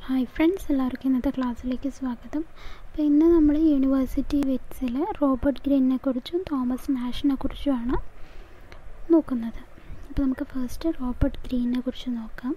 hi friends എല്ലാവർക്കും ഇന്നത്തെ ക്ലാസ്സിലേക്ക് സ്വാഗതം അപ്പോൾ ഇന്ന് നമ്മൾ യൂണിവേഴ്സിറ്റി വിറ്റ്സിൽ റോബർട്ട് ഗ്രീനിനെ കുറിച്ചും തോമസ് നാഷിനെ കുറിച്ചുമാണ് നോക്കുന്നത് അപ്പോൾ നമുക്ക് ഫസ്റ്റ് റോബർട്ട് ഗ്രീനിനെ കുറിച്ച് നോക്കാം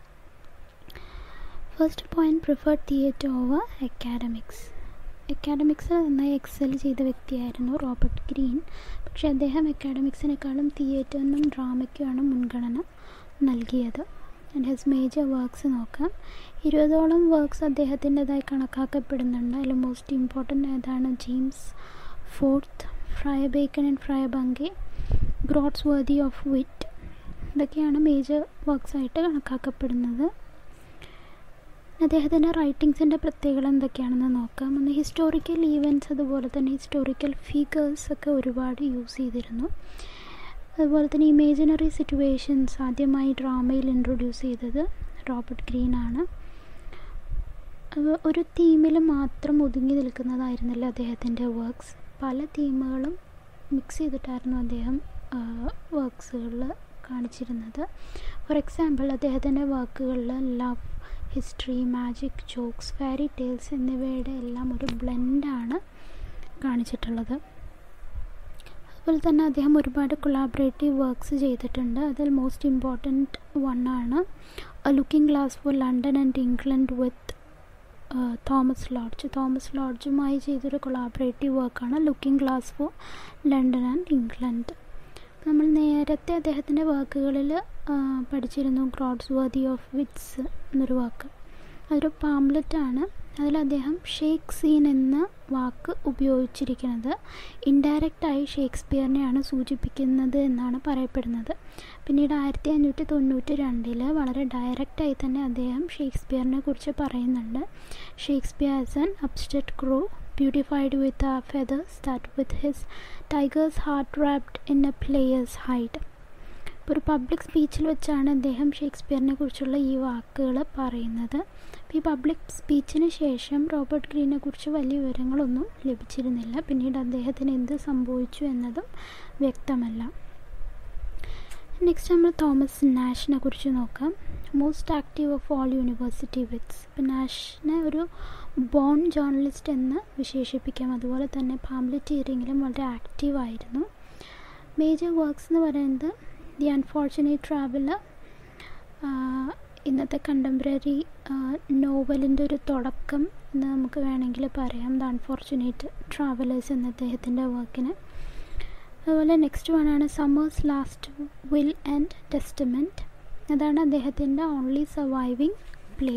first point prefer theatre over academics അക്കാഡമിക്സിൽ നന്നായി എക്സൽ ചെയ്ത വ്യക്തിയായിരുന്നു റോബർട്ട് ഗ്രീൻ പക്ഷേ അദ്ദേഹം അക്കാഡമിക്സിനേക്കാളും തിയേറ്ററിനും ഡ്രാമയ്ക്കുമാണ് മുൻഗണന നൽകിയത് ആൻഡ് ഹിസ് മേജർ വർക്ക്സ് നോക്കാം ഇരുപതോളം വർക്ക്സ് അദ്ദേഹത്തിൻ്റെതായി കണക്കാക്കപ്പെടുന്നുണ്ട് അതിൽ മോസ്റ്റ് ഇമ്പോർട്ടൻ്റ് ഏതാണ് James Fourth Friar Bacon and Friar Bungay Groatsworth of Wit ഇതൊക്കെയാണ് മേജർ വർക്ക്സ് ആയിട്ട് കണക്കാക്കപ്പെടുന്നത് അദ്ദേഹത്തിൻ്റെ റൈറ്റിങ്സിൻ്റെ പ്രത്യേകത എന്തൊക്കെയാണെന്ന് നോക്കാം ഒന്ന് ഹിസ്റ്റോറിക്കൽ ഈവൻറ്റ്സ് അതുപോലെ തന്നെ ഹിസ്റ്റോറിക്കൽ ഫിഗേഴ്സ് ഒക്കെ ഒരുപാട് യൂസ് ചെയ്തിരുന്നു അതുപോലെ തന്നെ ഇമേജിനറി സിറ്റുവേഷൻസ് ആദ്യമായി ഡ്രാമയിൽ ഇൻട്രൊഡ്യൂസ് ചെയ്തത് റോബർട്ട് ഗ്രീൻ ആണ് ഒരു തീമിൽ മാത്രം ഒതുങ്ങി നിൽക്കുന്നതായിരുന്നില്ല അദ്ദേഹത്തിൻ്റെ വർക്ക്സ് പല തീമുകളും മിക്സ് ചെയ്തിട്ടായിരുന്നു അദ്ദേഹം വർക്ക്സുകളിൽ കാണിച്ചിരുന്നത് ഫോർ എക്സാമ്പിൾ അദ്ദേഹത്തിൻ്റെ വർക്കുകളിൽ love history magic jokes fairy tales എന്നിവയുടെ എല്ലാം ഒരു ബ്ലെൻഡാണ് കാണിച്ചിട്ടുള്ളത് അതുപോലെ തന്നെ അദ്ദേഹം ഒരുപാട് കൊളാബറേറ്റീവ് വർക്ക്സ് ചെയ്തിട്ടുണ്ട് അതിൽ മോസ്റ്റ് ഇമ്പോർട്ടൻറ്റ് വൺ ആണ് looking glass for London and England with Thomas Lodge Thomas ലോഡ്ജുമായി ചെയ്തൊരു കൊളാബറേറ്റീവ് വർക്കാണ് looking glass for London and England നമ്മൾ നേരത്തെ അദ്ദേഹത്തിൻ്റെ വർക്കുകളിൽ പഠിച്ചിരുന്നു ക്രോഡ്സ് വേർതി ഓഫ് വിറ്റ്സ് എന്നൊരു വാക്ക് അതൊരു പാംലെറ്റാണ് അതിൽ അദ്ദേഹം ഷേക്ക് സീൻ എന്ന വാക്ക് ഉപയോഗിച്ചിരിക്കുന്നത് ഇൻഡയറക്റ്റായി ഷേക്സ്പിയറിനെയാണ് സൂചിപ്പിക്കുന്നത് എന്നാണ് പറയപ്പെടുന്നത് പിന്നീട് ആയിരത്തി അഞ്ഞൂറ്റി തൊണ്ണൂറ്റി രണ്ടിൽ വളരെ ഡയറക്റ്റായി തന്നെ അദ്ദേഹം ഷേക്സ്പിയറിനെ കുറിച്ച് പറയുന്നുണ്ട് Shakespeare as an upstart crow beautified with our feathers that with his tiger's heart wrapped in a player's hide ഇപ്പോൾ ഒരു പബ്ലിക് സ്പീച്ചിൽ വെച്ചാണ് അദ്ദേഹം ഷേക്സ്പിയറിനെ കുറിച്ചുള്ള ഈ വാക്കുകൾ പറയുന്നത് അപ്പോൾ ഈ പബ്ലിക് സ്പീച്ചിന് ശേഷം റോബർട്ട് ഗ്രീനെ കുറിച്ച് വലിയ വിവരങ്ങളൊന്നും ലഭിച്ചിരുന്നില്ല പിന്നീട് അദ്ദേഹത്തിന് എന്ത് സംഭവിച്ചു എന്നതും വ്യക്തമല്ല നെക്സ്റ്റ് നമ്മൾ തോമസ് നാഷിനെ കുറിച്ച് നോക്കാം most active of all university wits ഇപ്പം നാഷിനെ ഒരു ബോൺ ജേർണലിസ്റ്റ് എന്ന് വിശേഷിപ്പിക്കാം അതുപോലെ തന്നെ പാംലെറ്റീറിങ്ങിലും വളരെ ആക്റ്റീവായിരുന്നു മേജർ വർക്ക്സ് എന്ന് പറയുന്നത് ദി അൺഫോർച്ചുനേറ്റ് ട്രാവലർ ഇന്നത്തെ കണ്ടംപററി നോവലിൻ്റെ ഒരു തുടക്കം എന്ന് നമുക്ക് വേണമെങ്കിൽ പറയാം ദ അൺഫോർച്ചുനേറ്റ് ട്രാവലേഴ്സ് എന്ന അദ്ദേഹത്തിൻ്റെ വർക്കിന് അതുപോലെ നെക്സ്റ്റ് വണ്ണാണ് summer's last will and testament അതാണ് അദ്ദേഹത്തിൻ്റെ ഓൺലി സർവൈവിങ് പ്ലേ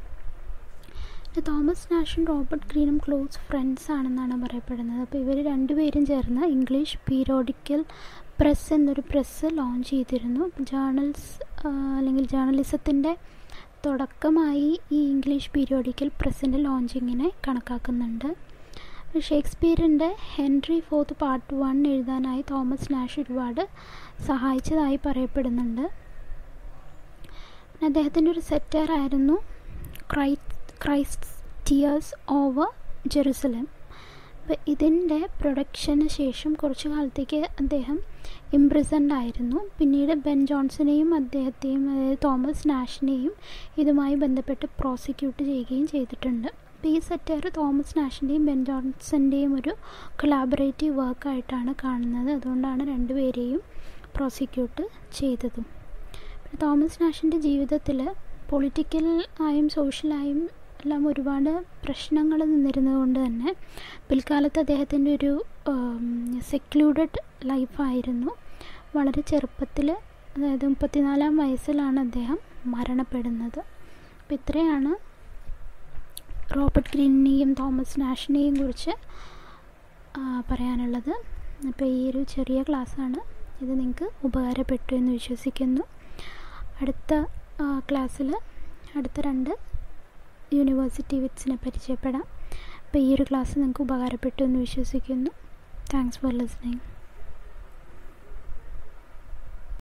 തോമസ് നാഷും റോബർട്ട് ഗ്രീനും ക്ലോസ് ഫ്രണ്ട്സ് ആണെന്നാണ് പറയപ്പെടുന്നത് അപ്പോൾ ഇവർ രണ്ടുപേരും ചേർന്ന് ഇംഗ്ലീഷ് പീരിയോഡിക്കൽ പ്രസ് എന്നൊരു പ്രസ് ലോഞ്ച് ചെയ്തിരുന്നു ജേർണൽസ് അല്ലെങ്കിൽ ജേർണലിസത്തിൻ്റെ തുടക്കമായി ഈ ഇംഗ്ലീഷ് പീരിയോഡിക്കൽ പ്രസ്സിൻ്റെ ലോഞ്ചിങ്ങിനെ കണക്കാക്കുന്നുണ്ട് ഷേക്സ്പിയറിൻ്റെ ഹെൻറി ഫോർത്ത് പാർട്ട് വൺ എഴുതാനായി തോമസ് നാഷ് ഒരുപാട് സഹായിച്ചതായി പറയപ്പെടുന്നുണ്ട് അദ്ദേഹത്തിൻ്റെ ഒരു സെറ്ററായിരുന്നു cry Christ tears over Jerusalem അപ്പോൾ ഇതിൻ്റെ പ്രൊഡക്ഷന് ശേഷം കുറച്ച് കാലത്തേക്ക് അദ്ദേഹം ഇംപ്രിസൺഡ് ആയിരുന്നു പിന്നീട് ബെൻ ജോൺസണെയും അദ്ദേഹത്തെയും അതായത് തോമസ് നാഷിനെയും ഇതുമായി ബന്ധപ്പെട്ട് പ്രോസിക്യൂട്ട് ചെയ്യുകയും ചെയ്തിട്ടുണ്ട് അപ്പോൾ ഈ സെറ്റർ തോമസ് നാഷിൻ്റെയും ബെൻ ജോൺസൻ്റെയും ഒരു കൊളാബറേറ്റീവ് വർക്കായിട്ടാണ് കാണുന്നത് അതുകൊണ്ടാണ് രണ്ടുപേരെയും പ്രോസിക്യൂട്ട് ചെയ്തതും തോമസ് നാഷിൻ്റെ ജീവിതത്തിൽ പൊളിറ്റിക്കൽ ആയും സോഷ്യലായും എല്ലാം ഒരുപാട് പ്രശ്നങ്ങൾ നിന്നിരുന്നതുകൊണ്ട് തന്നെ പിൽക്കാലത്ത് അദ്ദേഹത്തിൻ്റെ ഒരു സെക്ലൂഡഡ് ലൈഫായിരുന്നു വളരെ ചെറുപ്പത്തിൽ അതായത് മുപ്പത്തിനാലാം വയസ്സിലാണ് അദ്ദേഹം മരണപ്പെടുന്നത് അപ്പോൾ ഇത്രയാണ് റോബർട്ട് ഗ്രീനിനെയും തോമസ് നാഷിനെയും കുറിച്ച് പറയാനുള്ളത് അപ്പോൾ ഈ ഒരു ചെറിയ ക്ലാസ്സാണ് ഇത് നിങ്ങൾക്ക് ഉപകാരപ്പെട്ടു എന്ന് വിശ്വസിക്കുന്നു അടുത്ത ക്ലാസ്സിൽ അടുത്ത രണ്ട് യൂണിവേഴ്സിറ്റി വിറ്റ്സിനെ പരിചയപ്പെടാം അപ്പോൾ ഈ ഒരു ക്ലാസ് നിങ്ങൾക്ക് ഉപകാരപ്പെട്ടു എന്ന് വിശ്വസിക്കുന്നു താങ്ക്സ് ഫോർ ലിസണിങ്